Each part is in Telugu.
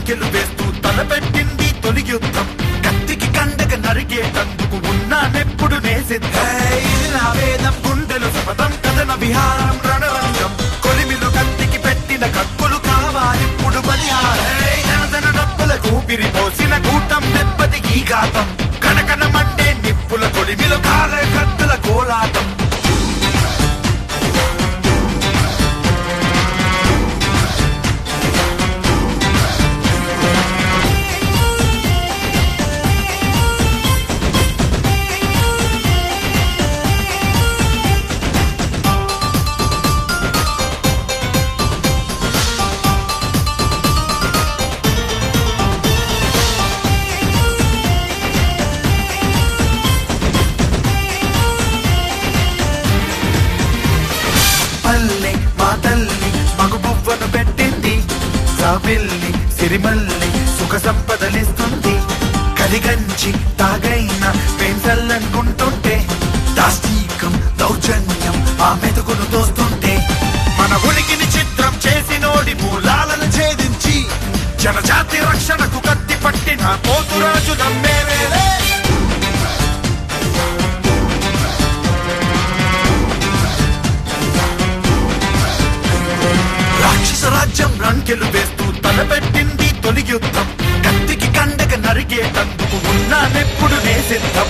రంకెలు వేస్తూ తలపెట్టింది తొలి యుద్ధం కత్తికి కండక నరికేటందుకు ఉన్నానెప్పుడు నేసిద్ధం ఇది నా వేదం గుండెలు శపథం కథన విహారం రణరంగం కొలిమిలు కత్తికి పెట్టిన కక్కులు కావాలిప్పుడు బలిహారం జనజన డబ్బుల కూపిరి పోసిన కూటం దెబ్బతి ఈ ఘాతం కనకనమంటే నిప్పుల కొలిమిలో కాల కత్తుల కోలాటం పల్లె మా తల్లి మగు బువ్వను పెట్టింది సాబిల్లి సిరిమల్లి సుఖ సంపదలిస్తుంది కలిగంచి తాగైన పెంచల్లనుకుంటుంటే దాష్టీకం దౌర్జన్యం ఆ మెతుకును తోస్తుంటే మన ఉనికిని చిత్రం చేసినోడి మూలాలను ఛేదించి జనజాతి రక్షణకు కత్తి పట్టిన పోతురాజు నమ్మే వేలే రాక్షస రాజ్యం రంకెలు వేస్తూ తలపెట్టింది తొలి యుద్ధం కత్తికి కండక నరికేటందుకు ఉన్నానెప్పుడు నే సిద్ధం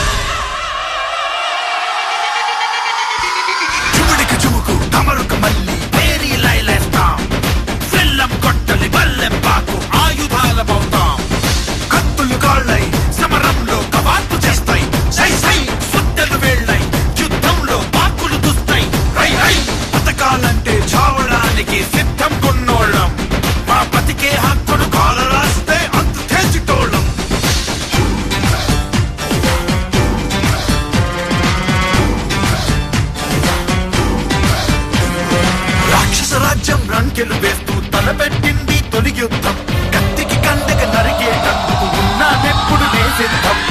చుముడికి చుముకు తమరుకు మళ్ళీ పేరీ లైలేస్తాం ఫిల్లం కొట్టలి బల్లెం పాకు ఆయుధాలమవుతాం కత్తులు కాళ్ళై సమరంలో కవాతు చేస్తాయి సై సై సుద్దెలు వేళ్ళై యుద్ధంలో పాకులు దుస్తాయి రై రై బతకాలంటే చావడానికి సిద్ధం కొన్నోళ్ళం మా బతికే హక్కును కాల రాస్తే అంతు తేల్చిటోళ్ళం రాక్షస రాజ్యం రంకెలు వేస్తూ తలపెట్టింది తొలి యుద్ధం కత్తికి కండక నరికేటందుకు ఉన్నానెప్పుడు నే సిద్ధం